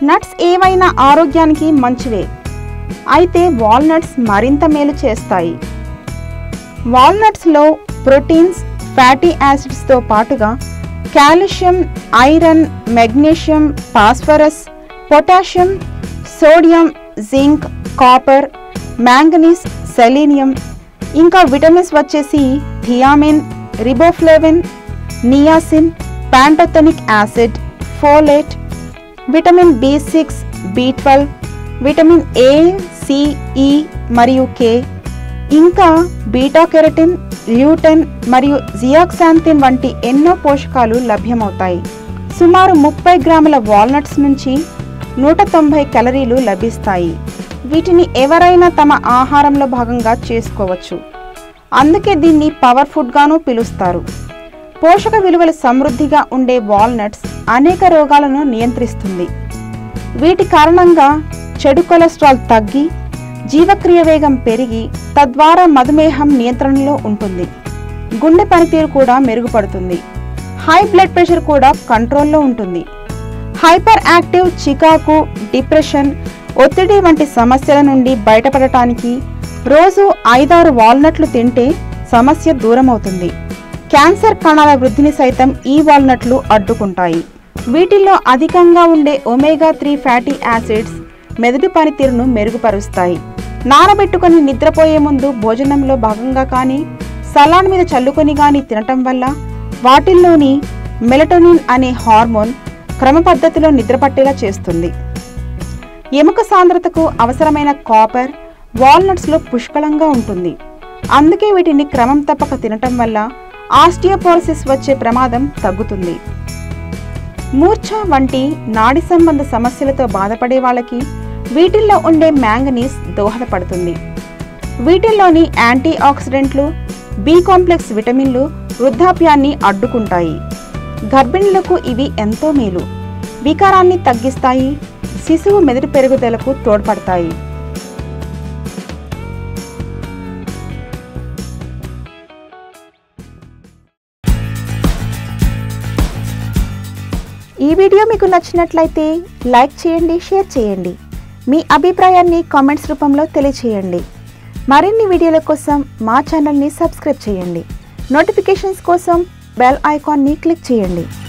nuts ఏవైనా ఆరోగ్యానికి మంచివే అయితే వాల్నట్స్ మరింత మేలు చేస్తాయి వాల్నట్స్లో ప్రోటీన్స్ ఫ్యాటీ యాసిడ్స్తో పాటుగా calcium iron magnesium phosphorus potassium sodium zinc copper manganese selenium ఇంకా విటమిన్స్ వచ్చేసి thiamine riboflavin niacin pantothenic acid folate vitamin B six B twelve vitamin A C E మరియు కే ఇంకా బీటా కెరటిన్ ల్యూటెన్ మరియు జియాక్సాంతిన్ వంటి ఎన్నో పోషకాలు లభ్యమవుతాయి సుమారు ముప్పై గ్రాముల వాల్నట్స్ నుంచి నూట తొంభై కలరీలు లభిస్తాయి వీటిని ఎవరైనా తమ ఆహారంలో భాగంగా చేసుకోవచ్చు అందుకే దీన్ని పవర్ ఫుడ్గాను పిలుస్తారు పోషక విలువలు సమృద్ధిగా ఉండే వాల్నట్స్ అనేక రోగాలను నియంత్రిస్తుంది వీటి కారణంగా చెడు కొలెస్ట్రాల్ తగ్గి జీవక్రియ వేగం పెరిగి తద్వారా మధుమేహం నియంత్రణలో ఉంటుంది గుండె పనితీరు కూడా మెరుగుపడుతుంది హై బ్లడ్ ప్రెషర్ కూడా కంట్రోల్లో ఉంటుంది హైపర్ యాక్టివ్ చికాకు డిప్రెషన్ ఒత్తిడి వంటి సమస్యల నుండి బయటపడటానికి రోజు ఐదారు వాల్నట్లు తింటే సమస్య దూరమవుతుంది క్యాన్సర్ కణాల వృద్ధిని సైతం ఈ వాల్నట్లు అడ్డుకుంటాయి వీటిల్లో అధికంగా ఉండే ఒమేగా త్రీ ఫ్యాటీ యాసిడ్స్ మెదడు పనితీరును మెరుగుపరుస్తాయి నానబెట్టుకొని నిద్రపోయే ముందు భోజనంలో భాగంగా కానీ సలాడ్ మీద చల్లుకొని కానీ తినటం వల్ల వాటిల్లోని మెలటోనిన్ అనే హార్మోన్ క్రమ పద్ధతిలో నిద్రపట్టేలా చేస్తుంది ఎముక సాంద్రతకు అవసరమైన కాపర్ వాల్నట్స్లో పుష్కలంగా ఉంటుంది అందుకే వీటిని క్రమం తప్పక తినటం వల్ల ఆస్టియోపోరోసిస్ వచ్చే ప్రమాదం తగ్గుతుంది మూర్ఛ వంటి నాడి సంబంధ సమస్యలతో బాధపడే వాళ్ళకి వీటిల్లో ఉండే మ్యాంగనీస్ దోహదపడుతుంది వీటిల్లోని యాంటీ ఆక్సిడెంట్లు బి కాంప్లెక్స్ విటమిన్లు వృద్ధాప్యాన్ని అడ్డుకుంటాయి గర్భిణులకు ఇవి ఎంతో మేలు వికారాన్ని తగ్గిస్తాయి శిశువు మెదడు పెరుగుదలకు తోడ్పడతాయి ఈ వీడియో మీకు నచ్చినట్లయితే లైక్ చేయండి షేర్ చేయండి మీ అభిప్రాయాన్ని కామెంట్స్ రూపంలో తెలియచేయండి మరిన్ని వీడియోల కోసం మా ఛానల్ని సబ్స్క్రైబ్ చేయండి నోటిఫికేషన్స్ కోసం బెల్ ఐకాన్ని క్లిక్ చేయండి